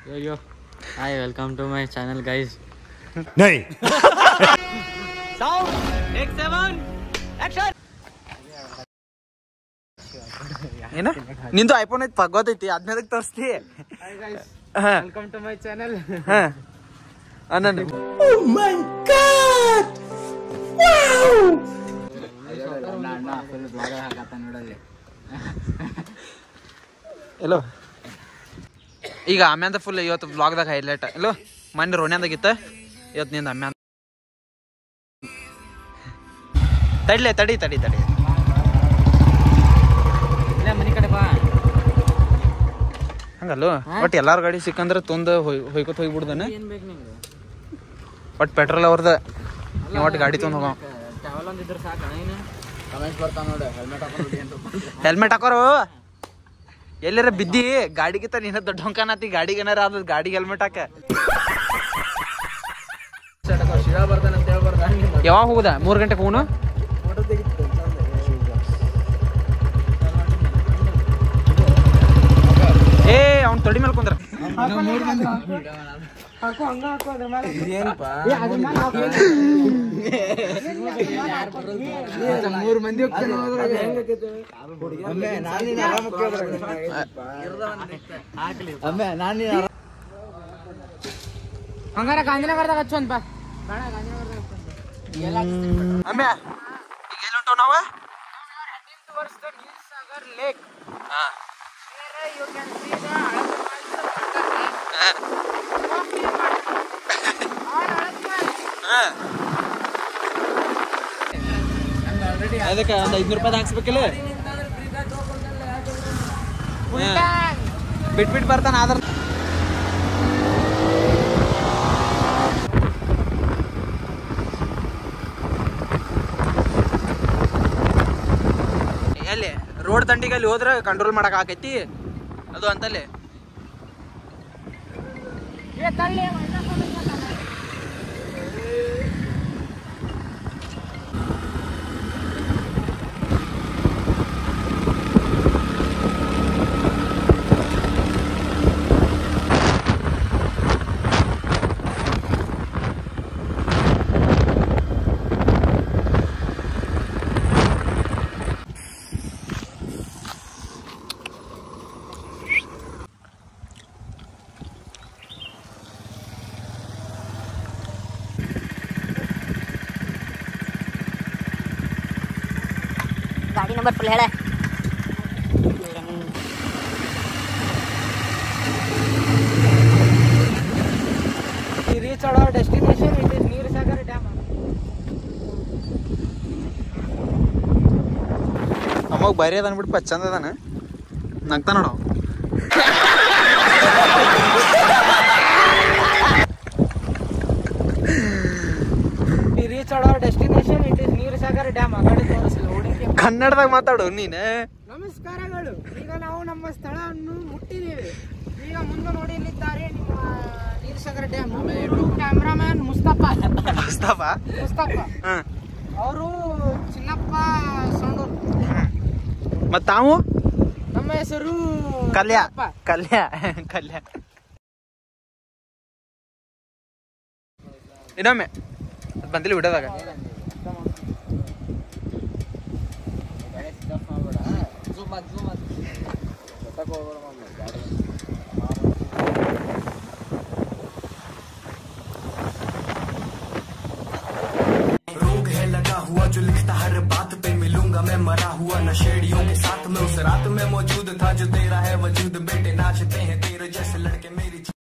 Yo yo. Hi, welcome to my channel, guys. नहीं ಏನ ನಿಂದು ಐಫೋನ್ ಐತಿ ಗೊತ್ತೈತಿ ಅದ್ಮೇಲೆ ತೋರಿಸ್ತಿ Hi guys, ಹಾ welcome to my channel. ಹಾ ಅನ್ನಂದು ಎಲ್ಲೋ ಈಗ ಅಮ್ಯಾಂದ ಫುಲ್ ಇವತ್ತು ಬ್ಲಾಗ್ದಾಗ ಹೈಲೈಟ್ ಎಲ್ಲೋ ಮೊನ್ನೆ ರೋಣ್ಯಾಂದಾಗಿತ್ತ ಇವತ್ತು ನಿಂದ ಅಮ್ಯಾಂದ ತಡಿಲೆ ತಡಿ ತಡಿ ತಡಿ ಇಲ್ಲ ಮನಿ ಕಡೆ ಬಾ ಹಂಗಲ್ಲೋ ಒಟ್ಟು ಎಲ್ಲಾರ ಗಾಡಿ ಸಿಕ್ಕಂದ್ರ ತೊಂದ ಹೊಯ್ ಹೊಯ್ಕೊತ್ ಹೋಗ್ಬಿಡ್ದನ ಏನ್ ಬೇಕು ನಿಂಗೆ ಒಟ್ಟು ಪೆಟ್ರೋಲ್ ಅವ್ರದ ನೀವು ಒಟ್ಟು ಗಾಡಿ ತೊಗೊಂಡ್ ಹೋಗೋ ಟ್ರಾವೆಲ್ ಒಂದಿದ್ರೆ ಸಾಕಣ ಏನು ಕಮೆಂಟ್ಸ್ ಬರ್ತಾವ ನೋಡಿ ಹೆಲ್ಮೆಟ್ ಹಾಕೊಂಡು ಹೆಲ್ಮೆಟ್ ಹಾಕೋರು ಎಲ್ಲಾರ ಬಿದ್ದಿ ಗಾಡಿಗಿಂತ ನೀನ ದೊಡ್ಡ ಹೊಂಕನತಿ ಗಾಡಿಗೆ ಏನಾರ ಆದ ಗಾಡಿಗೆ ಹೆಲ್ಮೆಟ್ ಹಾಕ ಶಿವ ಬರ್ತಾನೆ ಅಂತ ಹೇಳ್ಬಾರ್ದ ಯಾವಾಗ ಹೋಗುದ ಮೂರ್ ಗಂಟೆಗೆ ಹೋಗುನು ಏ ಅವ್ನ್ ತೊಡಿ ಮೇಲೆ ಕುಂದ್ರ ಮೂರು ಮಂದಿ ಹಂಗಾರ ಗಾಂಧಿನಗರದಾಗ ಹಚ್ಚು ಅಂತ ಬಾ ಅಮ್ಯ ಈಗ ಎಲ್ಲಿ ಹೊಂಟವ್ ನಾವ ಲೇಕ್ ಹಾ. you can see the Alapurna ಹಾ. ಅದಕ್ಕೆ ಒಂದ್ ಐದ್ನೂರು ರೂಪಾಯಿ ಹಾಕ್ಸ್ಬೇಕಿಲ್ಲ ಬಿಟ್ ಬಿಟ್ ಬರ್ತಾನ ಆದ್ರ ಎಲ್ಲಿ ರೋಡ್ ದಂಡಿಗೆ ಅಲ್ಲಿ ಹೋದ್ರೆ ಕಂಟ್ರೋಲ್ ಮಾಡಕ್ ಆಕೈತಿ ಅದು ಅಂತಲ್ಲಿ ಗಾಡಿ ನಂಬರ್ ಫುಲ್ ಹೇಳ We reach our destination. It is Neer Sagar Dam. ಅಮ್ಮಗ್ ಬರಿ ಅದ ಅನ್ಬಿಟ್ಟು ಚಂದ ಅದಾನ ನಗ್ತಾ ನೋಡ We reach our destination. It is Neer Sagar Dam. ಆ ಕಡೆ ತೋರಿಸಿಲ್ಲ ಓಡಿಕೆ ಕನ್ನಡದಾಗ ಮಾತಾಡು ನೀನ್ ನಮಸ್ಕಾರಗಳು ಈಗ ನಾವು ನಮ್ಮ ಸ್ಥಳವನ್ನು ಮುಟ್ಟಿದ್ದೇವೆ ಈಗ ಮುಂದೆ ನೋಡಲಿದ್ದಾರೆ ನಿಮ್ಮ ನೀರಸಾಗರ ಡ್ಯಾಮ್ ಕ್ಯಾಮ್ರಾಮ್ಯಾನ್ ಮುಸ್ತಫ ಮುಸ್ತಫ ಮುಸ್ತಫ ಹ್ಮ್ ಅವರು ಚಿನ್ನಪ್ಪ ಸೊಂಡೂರು ಮತ್ ತಾವು ನಮ್ಮ ಹೆಸರು ಕಲ್ಯ ಚಿನ್ನಪ್ಪ. ಕಲ್ಯ ಕಲ್ಯ ಇನ್ನೊಮ್ಮೆ ಅದ್ ಬಂದಿಲ್ಲ ವಿಡಿಯೋದಾಗ रोग है लगा हुआ जो लिखता हर बात पे मिलूंगा मैं मरा हुआ नशेड़ियों के साथ में उस रात में मौजूद था जो तेरा है वजूद